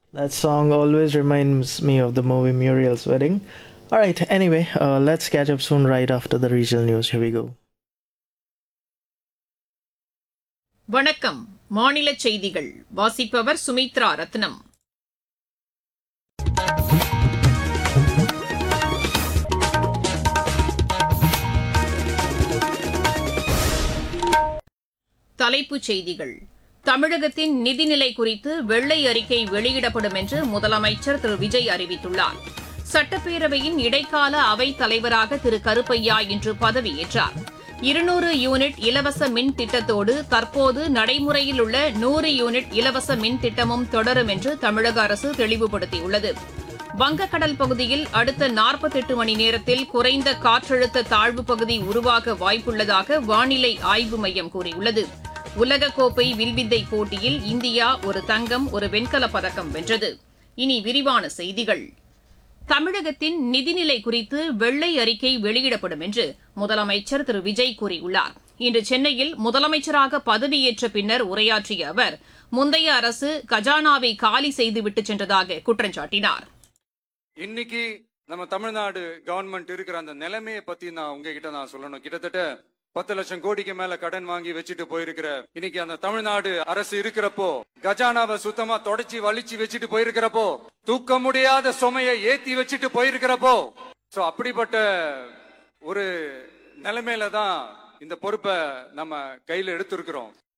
That song always reminds me of the movie Muriel's Wedding. Alright, anyway, uh, let's catch up soon right after the regional news. Here we go. வணக்கம் மாநில செய்திகள் வாசிப்பவர் சுமித்ரா ரத்னம் தலைப்புச் செய்திகள் தமிழகத்தின் நிதிநிலை குறித்து வெள்ளை அறிக்கை வெளியிடப்படும் என்று முதலமைச்சர் திரு விஜய் அறிவித்துள்ளார் சட்டப்பேரவையின் இடைக்கால அவைத் தலைவராக திரு கருப்பையா இன்று பதவியேற்றார் இருநூறு யூனிட் இலவச மின் திட்டத்தோடு தற்போது நடைமுறையில் உள்ள நூறு யூனிட் இலவச மின் திட்டமும் தொடரும் என்று தமிழக அரசு தெளிவுபடுத்தியுள்ளது வங்கக்கடல் பகுதியில் அடுத்த நாற்பத்தெட்டு மணி நேரத்தில் குறைந்த காற்றழுத்த தாழ்வு பகுதி உருவாக வாய்ப்புள்ளதாக வானிலை ஆய்வு மையம் கூறியுள்ளது உலகக்கோப்பை வில்வித்தை போட்டியில் இந்தியா ஒரு தங்கம் ஒரு வெண்கலப் பதக்கம் வென்றது இனி விரிவான செய்திகள் தமிழகத்தின் நிதிநிலை குறித்து வெள்ளை அறிக்கை வெளியிடப்படும் என்று முதலமைச்சர் திரு விஜய் கூறியுள்ளார் இன்று சென்னையில் முதலமைச்சராக பதவியேற்ற பின்னர் உரையாற்றிய அவர் முந்தைய அரசு கஜானாவை காலி செய்துவிட்டு சென்றதாக குற்றம் சாட்டினார் இன்னைக்கு நம்ம தமிழ்நாடு கவர்மெண்ட் இருக்கிற அந்த நிலைமையை பத்தி நான் உங்ககிட்ட நான் சொல்லணும் கிட்டத்தட்ட பத்து லட்சம் கோடிக்கு மேல கடன் வாங்கி வச்சுட்டு போயிருக்கிற இன்னைக்கு அந்த தமிழ்நாடு அரசு இருக்கிறப்போ கஜானாவை சுத்தமா தொடச்சி வலிச்சு வச்சுட்டு போயிருக்கிறப்போ தூக்க முடியாத சுமையை ஏத்தி வச்சுட்டு போயிருக்கிறப்போ சோ அப்படிப்பட்ட ஒரு நிலைமையில தான் இந்த பொறுப்பை நம்ம கையில எடுத்திருக்கிறோம்